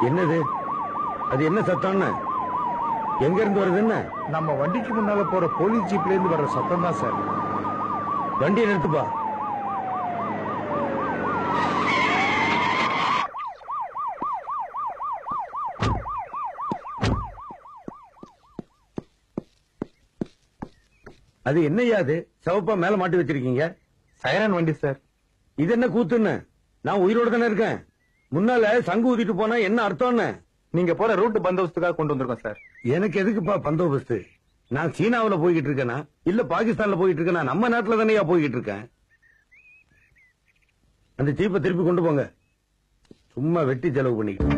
என்னது அது என்ன சத்தம்னு எங்க இருந்து வருது என்ன நம்ம வண்டிக்கு முன்னால போற போலீஸ் ஜீப்ல இருந்து வர்ற சத்தம் தான் சார் வண்டியை நிறுத்துப்பா அது என்னய்யா அது சிவப்பா மேல மாட்டி வச்சிருக்கீங்க சைரன் வண்டி சார் இது என்ன கூத்துன்னு நான் உயிரோட தானே இருக்கேன் முன்னால சங்கு ஊதிட்டு போனா என்ன அர்த்தம்னு நீங்க போற ரூட் பந்தோபஸ்துக்காக கொண்டு வந்திருக்கோம் சார் எனக்கு எதுக்குப்பா பந்தோபஸ்து நான் சீனாவுல போய்கிட்டு இருக்கேனா இல்ல பாகிஸ்தான்ல போயிட்டு இருக்கேனா நம்ம நாட்டுல தானேயா போய்கிட்டு இருக்கேன் அந்த ஜீப்பை திருப்பி கொண்டு போங்க சும்மா வெட்டி செலவு பண்ணிக்கிட்டு